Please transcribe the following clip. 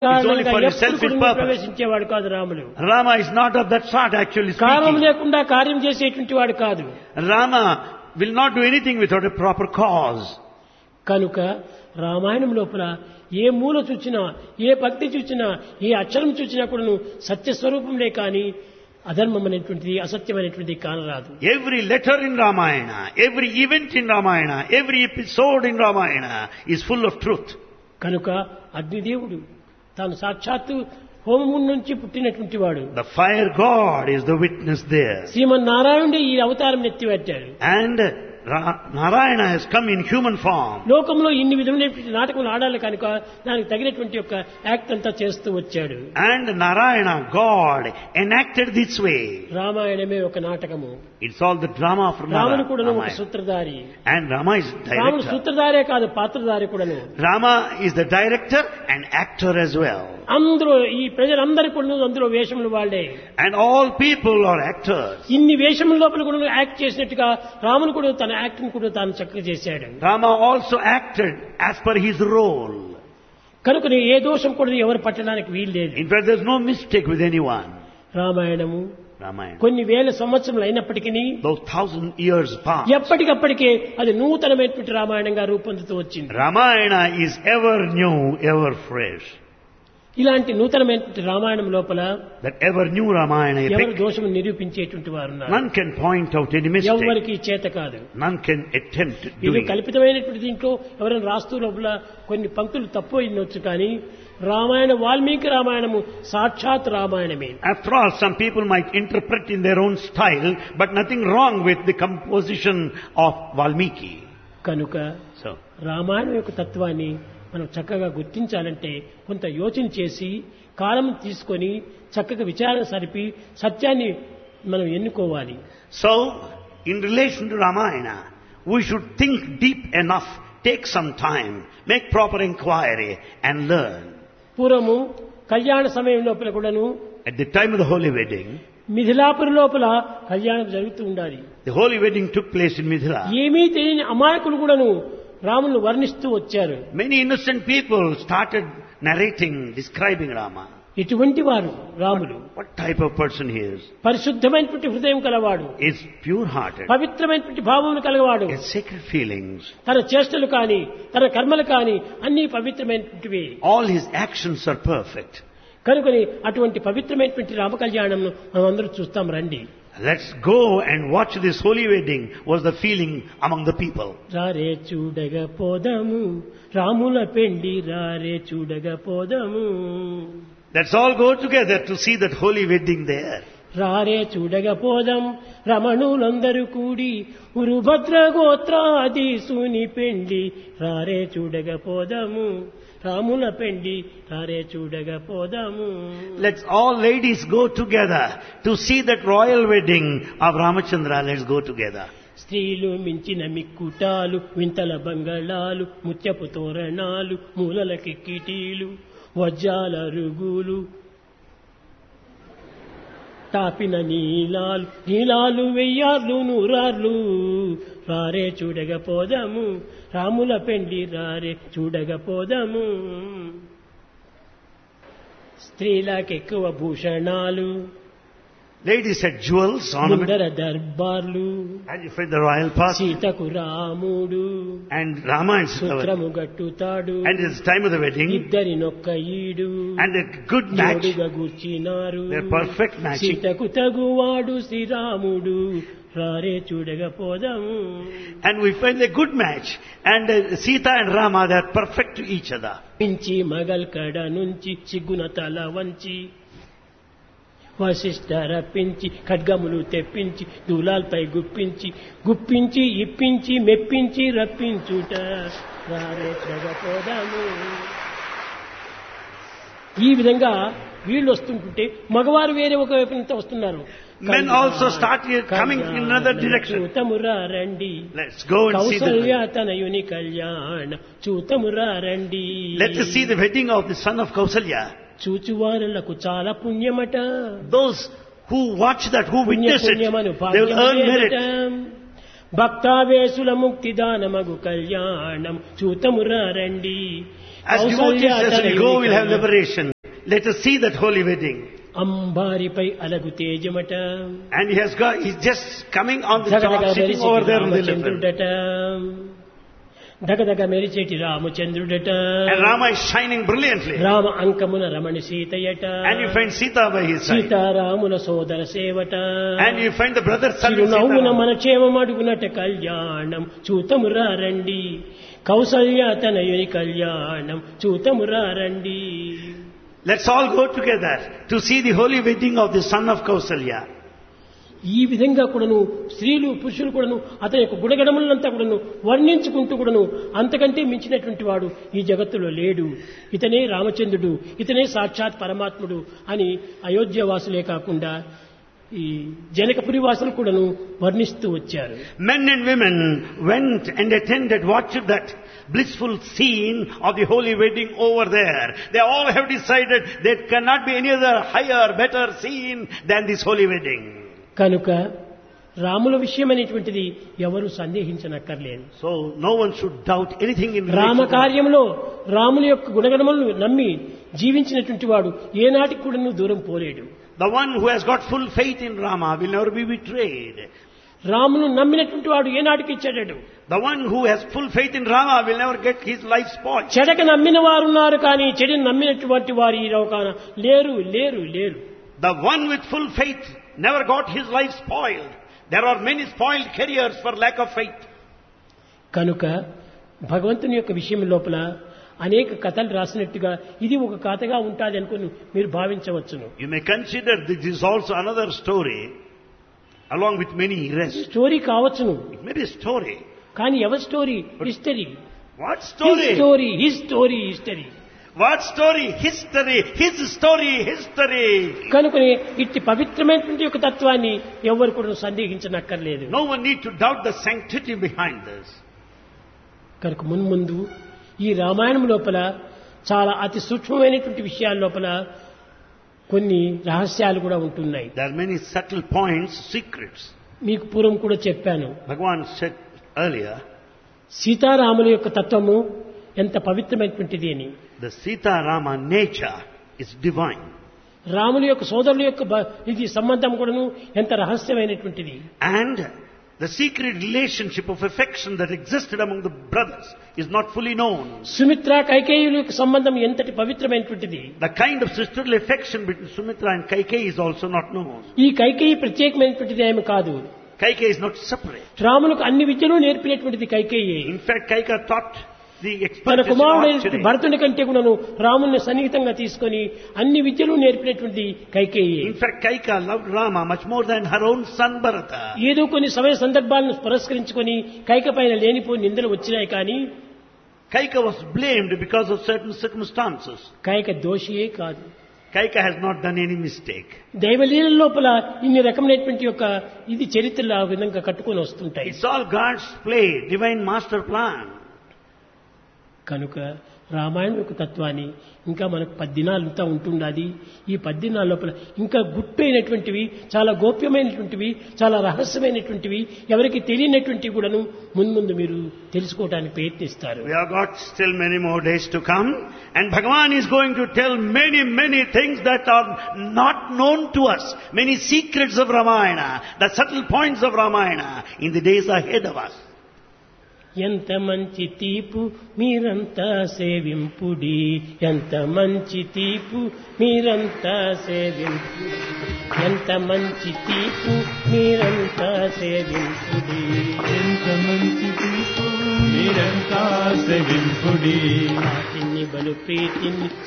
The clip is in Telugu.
It's only for his ఎప్పుడు selfish కూడా purpose. ప్రవేశించేవాడు కాదు Ramulu Rama is not of that sort actually కారణం speaking. లేకుండా కార్యం చేసేటువంటి వాడు కాదు Rama will not do anything without a proper cause. కనుక రామాయణం లోపల ఏ మూల చూచినా ఏ భక్తి చూచినా ఏ అక్షరం చూచినా కూడా సత్యస్వరూపంలే కానీ అధర్మం అనేటువంటిది అసత్యమైనటువంటిది కానరాదు Every letter in Ramayana, every event in Ramayana, every episode in Ramayana is full of truth. కనుక అగ్నిదేవుడు తాను సాక్షాత్తు హోమం నుంచి పుట్టినటువంటి వాడు The fire god is the witness there. శ్రీమన్నారాయణుడే ఈ అవతారం ఎత్తిపెట్టాడు And Ra- Narayana has come in human form. లోకంలో ఇన్ని విధమైనటువంటి నాటకములు ఆడాలి కనుక దానికి తగినటువంటి యొక్క యాక్ట్ అంతా చేస్తూ వచ్చాడు And Narayana, God, enacted this way. రామాయణమే ఒక నాటకము It's all the drama of రాముడు కూడా ఒక Ramayana. సూత్రధారి And Rama is రాముడు director. సూత్రధారే కాదు పాత్రధారి కూడాను Rama is the director and actor as well. అందరూ ఈ ప్రజలందరూ కూడా అందులో వేషములు వాళ్ళే And all people are actors. ఇన్ని వేషముల లోపల కూడా యాక్ట్ చేసినట్టుగా రాముడు కూడా తన యాక్టింగ్ కూడా తాను చక్కగా చేశాడు Rama also acted as per his role. కనుక ఏ దోషం కూడా ఎవరు పట్టడానికి వీలు లేదు In fact, there's no mistake with anyone. రామాయణము Ramayana. కొన్ని వేల సంవత్సరములు అయినప్పటికీ Those thousand years past. ఎప్పటికప్పటికే అది నూతనమైనటువంటి రామాయణంగా రూపొందుతూ వచ్చింది Ramayana is ever new, ever fresh. ఇలాంటి నూతనమైనటువంటి రామాయణం లోపల That ever new Ramayana ఎవరు epic, దోషము నిరూపించేటువంటి వారు ఉన్నారు none can point out any mistake. ఎవరికి చేత కాదు None can attempt ఇది doing. it. కల్పితమైనటువంటి దీంట్లో ఎవరైనా రాస్తూ లోపల కొన్ని పంక్తులు తప్పు అయినొచ్చు కానీ రామాయణ వాల్మీకి రామాయణము సాక్షాత్ రామాయణమే After all, some people might interpret in their own style, but nothing wrong with the composition of Valmiki. కనుక So, రామాయణం యొక్క తత్వాన్ని మనం చక్కగా గుర్తించాలంటే కొంత యోచన చేసి కాలం తీసుకొని చక్కగా విచారణ సరిపి సత్యాన్ని మనం ఎన్నుకోవాలి so in relation to Ramayana, we should think deep enough, take some time, make proper inquiry and learn. పూర్వము కళ్యాణ సమయం లోపల కూడాను At the time of the holy wedding, Mithilapuri లోపల కళ్యాణం జరుగుతూ ఉండాలి the holy wedding took place in Mithila. ఏమీ తెలియని అమాయకులు కూడాను రామును వర్ణిస్తూ వచ్చారు Many innocent people started narrating, describing Rama. ఇటువంటి వారు Ramulu What type of person he is? పరిశుద్ధమైనటువంటి హృదయం కలవాడు Is pure-hearted, పవిత్రమైనటువంటి భావములు కలవాడు has sacred feelings. తన చేష్టలు కాని తన కర్మలు కాని అన్ని పవిత్రమైనటువంటివి All his actions are perfect. కనుకొని అటువంటి పవిత్రమైనటువంటి రామ కళ్యాణం మనం అందరూ చూస్తాం రండి Let's go and watch this holy wedding was the feeling among the people. రారే చూడగ పోదాము రాముల పెండి రారే చూడగ పోదాము Let's all go together to see that holy wedding there. రారే చూడగ పోదాం రమణులందరూ కూడి ఉరుభద్ర గోత్రాధీసుని పెండి రారే చూడగ పోదాము రాముల పెండి రారే చూడగ పోదాము Let's all ladies go together to see that royal wedding of Ramachandra. Let's go together. స్త్రీలు మించిన మిక్కుటాలు వింతల బంగళాలు ముత్యపు తోరణాలు మూలల కిక్కిటీలు వజ్రాల రుగులు తాపిన నీలాలు నీలాలు వెయ్యార్లు నూరార్లు రారే చూడగపోదాము రాముల పెండి రారే చూడగపోదాము స్త్రీలకెక్కువ భూషణాలు Ladies had jewels, ornaments, ముందర దర్బార్లు and you find the royal path. సీతకు రాముడు And Rama is సూత్రము గట్టుతాడు And it's time of the wedding. ఇద్దరి నొక్క ఈడు And a good match. జోడుగా కూర్చినారు They're perfect matching. సీతకు తగువాడు శ్రీరాముడు రారే చూడగా పోదాము And we find a good match. And uh, Sita and Rama, they're perfect to each other. పించి మగల్ కడ నుంచి సిగ్గున తల వంచి వశిష్ఠ రప్పించి ఖడ్గములు తెప్పించి దూలాలపై గుప్పించి గుప్పించి ఇప్పించి మెప్పించి రప్పించుట రారే పోదాము ఈ విధంగా వీళ్ళు వస్తుంటుంటే మగవారు వేరే ఒక వైపు నుంచి వస్తున్నారు Men also start here coming in another direction. చూతమురా రండి Let's go and see Kaushalya the, తనయుని కళ్యాణ చూతమురా రండి let us see the wedding of the son of Kausalya. చూచువారులకు చాలా పుణ్యమట Those who watch that, who పుణ్య witness it, పుణ్యమను they will earn merit. భక్తావేశుల ముక్తిదానమగు కళ్యాణం చూతమురా రండి As devotees, as we go, we'll have liberation. let us see that holy wedding. అంబారిపై అలగు తేజమట And he has got, he's just coming on the దగదగ top, sitting మెరిచేటి over there on the elephant. రామచంద్రుడట దగదగ మెరిచేటి రామచంద్రుడట And Rama is shining brilliantly. Rama అంకమున Ramani సీతయట And you find Sita by his side. సీతారాముల సోదర సేవట And you find the brother son of చిరునవ్వున Sita. మన క్షేమం అడుగునట కళ్యాణం చూతమురా రండి కౌసల్య తనయుని కళ్యాణం చూతమురా రండి Let's all go together to see the holy wedding of the son of Kausalya. ఈ విధంగా కూడాను స్త్రీలు పురుషులు కూడాను అతని యొక్క గుణగణములంతా కూడాను వర్ణించుకుంటూ కూడాను అంతకంటే మించినటువంటి వాడు ఈ జగత్తులో లేడు ఇతనే రామచంద్రుడు ఇతనే సాక్షాత్ పరమాత్ముడు అని అయోధ్య వాసులే కాకుండా ఈ జనకపురి వాసులు కూడాను వర్ణిస్తూ వచ్చారు Men and women went and attended, watched that blissful scene of the holy wedding over there. They all have decided there cannot be any other higher, better scene than this holy wedding. కనుక రాముల విషయం అనేటువంటిది ఎవరు సందేహించనక్కర్లేదు So no one should doubt anything in relation Rama to that. కార్యంలో రాముని యొక్క గుణగణములను నమ్మి జీవించినటువంటి వాడు ఏనాటికి కూడా దూరం పోలేడు The one who has got full faith in Rama will never be betrayed. రామును నమ్మినటువంటి వాడు ఏనాటికి చెడడు The one who has full faith in Rama will never get his life spoiled. చెడక నమ్మిన వారు ఉన్నారు కానీ చెడుని నమ్మినటువంటి వారు ఈ లోకాన లేరు లేరు లేరు The one with full faith never got his life spoiled. There are many spoiled careers for lack of faith. కనుక భగవంతుని యొక్క విషయం లోపల అనేక కథలు రాసినట్టుగా ఇది ఒక కథగా ఉంటుంది అనుకుని మీరు భావించవచ్చును You may consider this is also another story along with many rest. Story కావచ్చును It may be a story. కానీ ఎవరి story history What his story? Story his story history What story? History. His story. History. కనుకనే ఇట్టి పవిత్రమైనటువంటి యొక్క తత్వాన్ని ఎవరు కూడా సందేహించనక్కర్లేదు No one need to doubt the sanctity behind this. కనుక మున్ముందు ఈ రామాయణం లోపల చాలా అతి సూక్ష్మమైనటువంటి విషయాల లోపల కొన్ని రహస్యాలు కూడా ఉంటున్నాయి There are many subtle points, secrets. మీకు పూర్వం కూడా చెప్పాను Bhagavan said earlier, సీతారాముల యొక్క తత్వము ఎంత పవిత్రమైనటువంటిది అని the Sita Rama nature is divine. రాముల యొక్క సోదరుల యొక్క బ- ఇది సంబంధం కూడాను ఎంత రహస్యమైనటువంటిది And the secret relationship of affection that existed among the brothers is not fully known. Sumitra కైకేయుల యొక్క సంబంధం ఎంతటి పవిత్రమైనటువంటిది The kind of sisterly affection between Sumitra and Kaikeyi is also not known. ఈ కైకేయి ప్రత్యేకమైనటువంటిది ఏమి కాదు Kaikeyi is not separate. రాములకు అన్ని విద్యలు నేర్పినటువంటిది Kaikeyi In fact, Kaika taught the తన expertise in కుమారుడైనటువంటి archery. భరతుని కంటే కూడాను రాముని సన్నిహితంగా తీసుకొని అన్ని విద్యలు నేర్పినటువంటి Kaikeyi In fact, Kaika loved Rama much more than her own son Bharata. ఏదో కొన్ని సమయ సందర్భాలను పురస్కరించుకొని కైక పైన లేనిపోయి నిందలు వచ్చినాయి కానీ Kaika was blamed because of certain circumstances. Kaika దోషియే కాదు Kaika has not done any mistake. దైవలీల లోపల ఇన్ని రకమైనటువంటి యొక్క ఇది చరిత్రలు ఆ విధంగా కట్టుకొని వస్తుంటాయి It's all God's play, divine master plan. కనుక రామాయణం యొక్క తత్వాన్ని ఇంకా మనకు పద్దినాలంతా ఉంటుండాది ఈ పద్దినాల లోపల ఇంకా గుట్టైనటువంటివి చాలా గోప్యమైనటువంటివి చాలా రహస్యమైనటువంటివి ఎవరికి తెలియనటువంటివి కూడాను మున్ముందు మీరు తెలుసుకోవడానికి ప్రయత్నిస్తారు We have got still many more days to come and Bhagavan is going to tell many, many things that are not known to us. Many secrets of Ramayana, the subtle points of Ramayana in the days ahead of us. ఎంత మంచి తీపు మీరంతా సేవింపుడి ఎంత మంచి తీపు మీరంతా సేవింపుడి ఎంత మంచి తీపు మీరంతా సేవింపుడి ఎంత మంచి తీర్పు మీరంతా సెవింపుడి వాటిని బలు ప్రీతిని